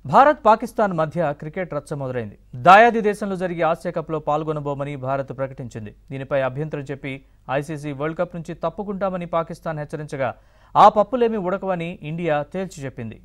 భారత్ పాకిస్తాన్ మధ్య క్రికెట్ రచ్చ మొదలైంది దాయాది దేశంలో జరిగే ఆసియా కప్లో పాల్గొనబోమని భారత్ ప్రకటించింది దీనిపై అభ్యంతరం చెప్పి ఐసీసీ వరల్డ్ కప్ నుంచి తప్పుకుంటామని పాకిస్తాన్ హెచ్చరించగా ఆ పప్పులేమీ ఉడకవని ఇండియా తేల్చి చెప్పింది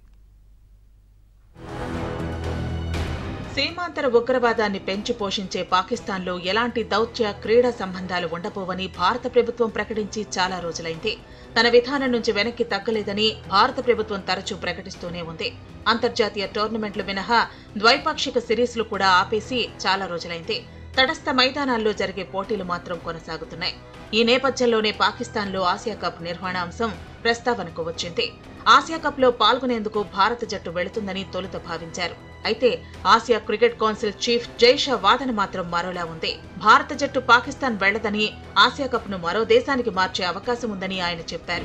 సీమాంతర ఉగ్రవాదాన్ని పెంచి పోషించే పాకిస్తాన్లో ఎలాంటి దౌత్య క్రీడా సంబంధాలు ఉండబోవని భారత ప్రభుత్వం ప్రకటించి చాలా రోజులైంది తన విధానం నుంచి వెనక్కి తగ్గలేదని భారత ప్రభుత్వం తరచూ ప్రకటిస్తూనే ఉంది అంతర్జాతీయ టోర్నమెంట్లు మినహా ద్వైపాక్షిక సిరీస్లు కూడా ఆపేసి చాలా రోజులైంది తటస్థ మైదానాల్లో జరిగే పోటీలు మాత్రం కొనసాగుతున్నాయి ఈ నేపథ్యంలోనే పాకిస్తాన్లో ఆసియా కప్ నిర్వహణ అంశం ప్రస్తావనకు వచ్చింది ఆసియా కప్ లో పాల్గొనేందుకు భారత జట్టు వెళుతుందని తొలుత భావించారు అయితే Asia cricket council chief Jay Shah వాదన మాత్రం మరోలా ఉంది భారత జట్టు పాకిస్తాన్ వెళ్లదని ఆసియా కప్ ను మరో దేశానికి మార్చే అవకాశం ఉందని ఆయన చెప్పారు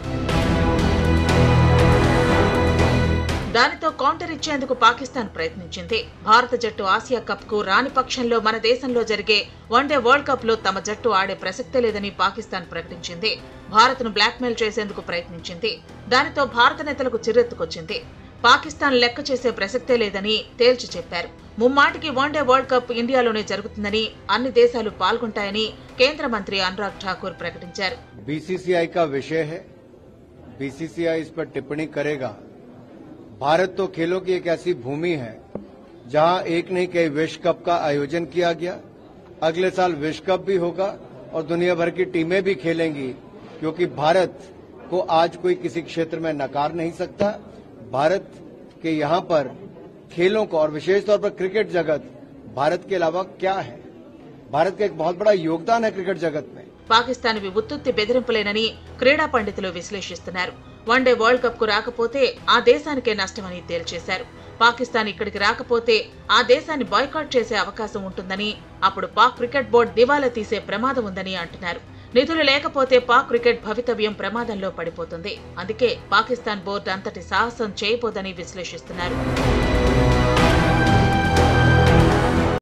దానితో కౌంటర్ ఇచ్చేందుకు పాకిస్తాన్ ప్రయత్నించింది భారత జట్టు ఆసియా కప్ కు రాని పక్షంలో మన దేశంలో జరిగే వన్డే వరల్డ్ కప్ లో తమ జట్టు ఆడే ప్రసక్తే లేదని పాకిస్తాన్ ప్రకటించింది భారత్ ను బ్లాక్మెయిల్ చేసేందుకు ప్రయత్నించింది దానితో భారత నేతలకు చిరెత్తుకొచ్చింది పాకిస్తాన్ లెక్క చేసే ప్రసక్తే లేదని తేల్చి చెప్పారు ముమ్మాటికి వన్డే వరల్డ్ కప్ ఇండియాలోనే జరుగుతుందని అన్ని దేశాలు పాల్గొంటాయని కేంద్ర మంత్రి అనురాగ్ ఠాకూర్ ప్రకటించారు बीसीसीआई का विषय है बीसीसीआई इस पर टिप्पणी करेगा भारत तो खेलों की एक ऐसी भूमि है जहां एक नहीं कई विश्व कप का आयोजन किया गया अगले साल विश्व कप भी होगा और दुनिया भर की टीमें भी खेलेंगी क्योंकि भारत को आज कोई किसी क्षेत्र में नकार नहीं सकता भारत के यहाँ पर खेलों को और विशेष तौर पर क्रिकेट जगत भारत के अलावा क्या है भारत का एक बहुत बड़ा योगदान है क्रिकेट जगत में పాకిస్తాన్ వి ఉత్తుత్తి బెదిరింపులేనని క్రీడా పండితులు విశ్లేషిస్తున్నారు వన్డే వరల్డ్ కప్ కు రాకపోతే ఆ దేశానికే నష్టమని తేల్చేశారు పాకిస్తాన్ ఇక్కడికి రాకపోతే ఆ దేశాన్ని బాయ్కాట్ చేసే అవకాశం ఉంటుందని అప్పుడు పాక్ క్రికెట్ బోర్డు దివాలా తీసే ప్రమాదం ఉందని అంటున్నారు నిధులు లేకపోతే పాక్ క్రికెట్ భవితవ్యం ప్రమాదంలో పడిపోతుంది అందుకే పాకిస్తాన్ బోర్డు అంతటి సాహసం చేయబోదని విశ్లేషిస్తున్నారు